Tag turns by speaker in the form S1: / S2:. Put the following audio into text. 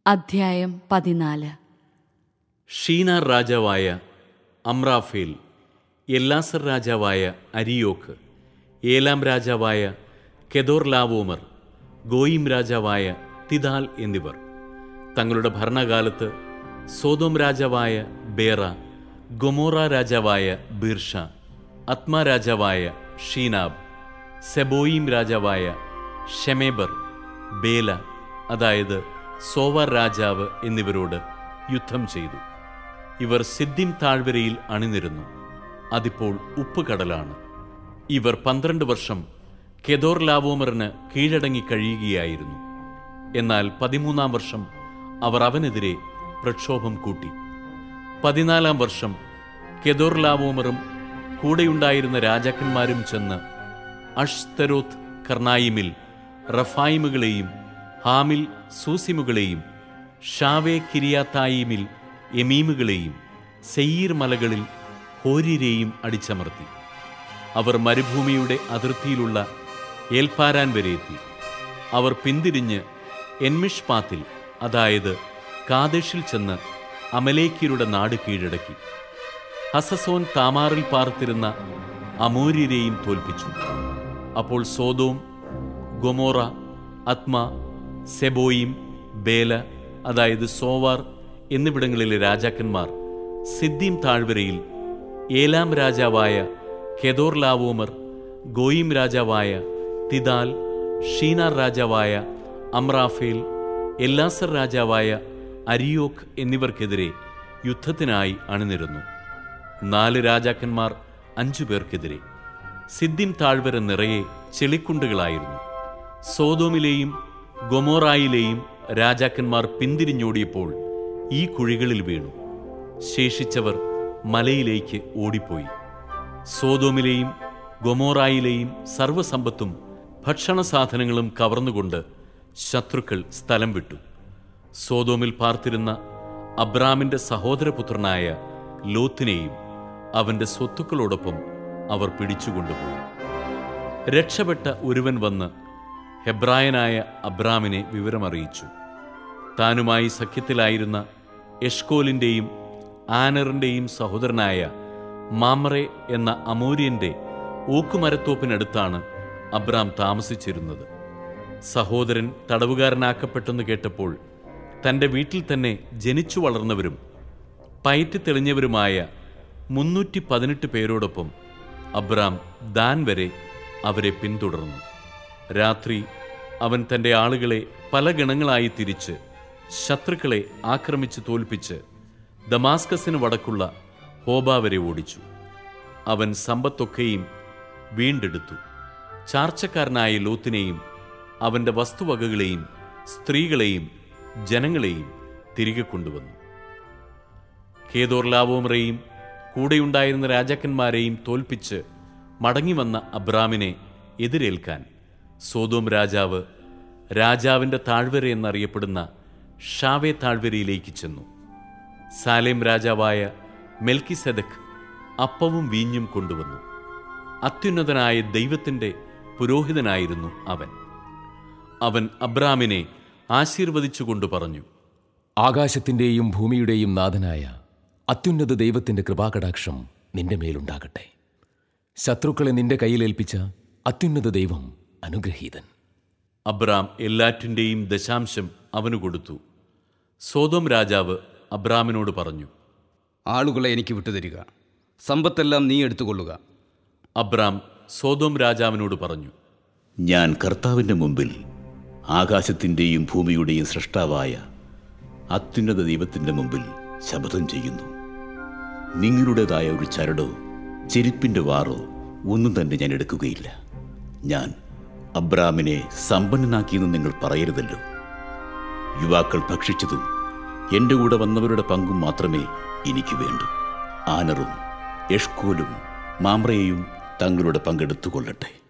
S1: അധ്യായം പതിനാല്
S2: ഷീനാർ രാജാവായ അമ്രാഫേൽ എല്ലാസർ രാജാവായ അരിയോക്ക് ഏലാം രാജാവായ കെദോർലാവോമർ ഗോയിം രാജാവായ തിദാൽ എന്നിവർ തങ്ങളുടെ ഭരണകാലത്ത് സോതോം രാജാവായ ബേറ ഗൊമോറ രാജാവായ ബീർഷ അത്മ രാജാവായ ഷീനാബ് സെബോയിം രാജാവായ ഷെമേബർ ബേല അതായത് സോവാർ രാജാവ് എന്നിവരോട് യുദ്ധം ചെയ്തു ഇവർ സിദ്ദിം താഴ്വരയിൽ അണിനിരുന്നു അതിപ്പോൾ ഉപ്പുകടലാണ് ഇവർ പന്ത്രണ്ട് വർഷം കെദോർ ലാവോമറിന് കീഴടങ്ങി കഴിയുകയായിരുന്നു എന്നാൽ പതിമൂന്നാം വർഷം അവർ അവനെതിരെ പ്രക്ഷോഭം കൂട്ടി പതിനാലാം വർഷം കെദോർ ലാവോമറും കൂടെയുണ്ടായിരുന്ന രാജാക്കന്മാരും ചെന്ന് അഷ്തരോത്ത് കർണായിമിൽ റഫായിമുകളെയും ഹാമിൽ സൂസിമുകളെയും ഷാവേ കിരിയാത്തായിമിൽ എമീമുകളെയും സെയ്യീർ മലകളിൽ ഹോരിരെയും അടിച്ചമർത്തി അവർ മരുഭൂമിയുടെ അതിർത്തിയിലുള്ള ഏൽപ്പാരാൻ വരെ എത്തി അവർ പിന്തിരിഞ്ഞ് എൻമിഷ്പാത്തിൽ അതായത് കാദേശിൽ ചെന്ന് അമലേക്കിയരുടെ നാട് കീഴടക്കി ഹസസോൻ താമാറിൽ പാർത്തിരുന്ന അമൂര്യരെയും തോൽപ്പിച്ചു അപ്പോൾ Sodom Gomorrah Admah Zeboiim Bela അതായത് സോവാർ എന്നിവിടങ്ങളിലെ രാജാക്കന്മാർ സിദ്ദീം താഴ്വരയിൽ ഏലാം രാജാവായ കെദോർ ലാവോമർ ഗോയിം രാജാവായ തിദാൽ ഷീനാർ രാജാവായ അമ്രാഫേൽ എല്ലാസർ രാജാവായ അരിയോക്ക് എന്നിവർക്കെതിരെ യുദ്ധത്തിനായി അണിനിരുന്നു നാല് രാജാക്കന്മാർ അഞ്ചു പേർക്കെതിരെ സിദ്ദിം താഴ്വര നിറയെ ചെളിക്കുണ്ടുകളായിരുന്നു സോതോമിലെയും ഗൊമോറായിലെയും രാജാക്കന്മാർ പിന്തിരിഞ്ഞോടിയപ്പോൾ ഈ കുഴികളിൽ വീണു ശേഷിച്ചവർ മലയിലേക്ക് ഓടിപ്പോയി സോതോമിലെയും ഗൊമോറായിലെയും സർവ്വസമ്പത്തും ഭക്ഷണ സാധനങ്ങളും കവർന്നുകൊണ്ട് ശത്രുക്കൾ സ്ഥലം വിട്ടു സോതോമിൽ പാർത്തിരുന്ന അബ്രാമിന്റെ സഹോദരപുത്രനായ ലോത്തിനെയും അവന്റെ സ്വത്തുക്കളോടൊപ്പം അവർ പിടിച്ചുകൊണ്ടുപോയി രക്ഷപ്പെട്ട ഒരുവൻ വന്ന് ഹെബ്രായനായ അബ്രാമിനെ വിവരമറിയിച്ചു താനുമായി സഖ്യത്തിലായിരുന്ന എഷ്കോലിന്റെയും ആനറിന്റെയും സഹോദരനായ മാമറെ എന്ന അമൂര്യന്റെ ഊക്കുമരത്തോപ്പിനടുത്താണ് അബ്രാം താമസിച്ചിരുന്നത് സഹോദരൻ തടവുകാരനാക്കപ്പെട്ടെന്ന് കേട്ടപ്പോൾ തന്റെ വീട്ടിൽ തന്നെ ജനിച്ചു വളർന്നവരും പയറ്റി തെളിഞ്ഞവരുമായ മുന്നൂറ്റി പതിനെട്ട് പേരോടൊപ്പം അബ്രാം ദാൻ വരെ അവരെ പിന്തുടർന്നു രാത്രി അവൻ തന്റെ ആളുകളെ പല ഗണങ്ങളായി തിരിച്ച് ശത്രുക്കളെ ആക്രമിച്ച് തോൽപ്പിച്ച് ദമാസ്കസിന് വടക്കുള്ള ഹോബ വരെ ഓടിച്ചു അവൻ സമ്പത്തൊക്കെയും വീണ്ടെടുത്തു ചാർച്ചക്കാരനായ ലോത്തിനെയും അവന്റെ വസ്തുവകകളെയും സ്ത്രീകളെയും ജനങ്ങളെയും തിരികെ കൊണ്ടുവന്നു കേദോർലാവോമറെയും കൂടെയുണ്ടായിരുന്ന രാജാക്കന്മാരെയും തോൽപ്പിച്ച് മടങ്ങിവന്ന അബ്രാമിനെ എതിരേൽക്കാൻ സോതോം രാജാവ് രാജാവിന്റെ താഴ്വര എന്നറിയപ്പെടുന്ന ഷാവേ താഴ്വരയിലേക്ക് ചെന്നു സാലേം രാജാവായ മെൽക്കിസെദക് അപ്പവും വീഞ്ഞും കൊണ്ടുവന്നു അത്യുന്നതനായ ദൈവത്തിന്റെ പുരോഹിതനായിരുന്നു അവൻ അവൻ അബ്രാമിനെ ആശീർവദിച്ചുകൊണ്ട് പറഞ്ഞു
S3: ആകാശത്തിന്റെയും ഭൂമിയുടെയും നാഥനായ അത്യുന്നത ദൈവത്തിന്റെ കൃപാകടാക്ഷം നിന്റെ മേലുണ്ടാകട്ടെ ശത്രുക്കളെ നിന്റെ കയ്യിലേൽപ്പിച്ച അത്യുന്നത ദൈവം അനുഗ്രഹീതൻ
S2: അബ്രാം എല്ലാറ്റിൻ്റെയും ദശാംശം അവന് കൊടുത്തു സോതോം രാജാവ് അബ്രാമിനോട് പറഞ്ഞു
S4: ആളുകളെ എനിക്ക് വിട്ടുതരിക സമ്പത്തെല്ലാം നീ എടുത്തുകൊള്ളുക
S2: അബ്രാം സോതോം രാജാവിനോട് പറഞ്ഞു
S5: ഞാൻ കർത്താവിൻ്റെ മുമ്പിൽ ആകാശത്തിൻ്റെയും ഭൂമിയുടെയും സൃഷ്ടാവായ അത്യുന്നത ദൈവത്തിൻ്റെ മുമ്പിൽ ശപഥം ചെയ്യുന്നു നിങ്ങളുടേതായ ഒരു ചരടോ ചെരുപ്പിൻ്റെ വാറോ ഒന്നും തന്നെ ഞാൻ എടുക്കുകയില്ല ഞാൻ അബ്രാമിനെ സമ്പന്നനാക്കിയെന്ന് നിങ്ങൾ പറയരുതല്ലോ യുവാക്കൾ ഭക്ഷിച്ചതും എൻ്റെ കൂടെ വന്നവരുടെ പങ്കും മാത്രമേ എനിക്ക് വേണ്ടൂ ആനറും എഷ്കോലും മാമ്രയെയും തങ്ങളുടെ പങ്കെടുത്തുകൊള്ളട്ടെ